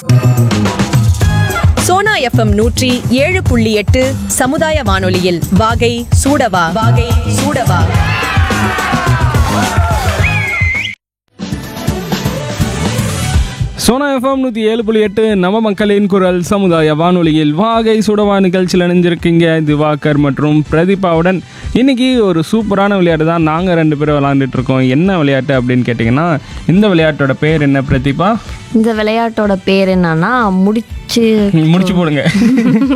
Sona FM நூற்றி ஏழு புள்ளி எட்டு சமுதாய வானொலியில் வாகை சூடவா வாகை சூடவா சோனா எஃப்எம் நூற்றி ஏழு புள்ளி எட்டு நம்ம மக்களின் குரல் சமுதாய வானொலியில் வாகை சுடவா நிகழ்ச்சியில் இணைஞ்சிருக்கீங்க திவாகர் மற்றும் பிரதீபாவுடன் இன்னைக்கு ஒரு சூப்பரான விளையாட்டு தான் நாங்கள் ரெண்டு பேரும் விளாண்டுட்டு இருக்கோம் என்ன விளையாட்டு அப்படின்னு கேட்டிங்கன்னா இந்த விளையாட்டோட பேர் என்ன பிரதீபா இந்த விளையாட்டோட பேர் என்னன்னா முடிச்சு முடிச்சு போடுங்க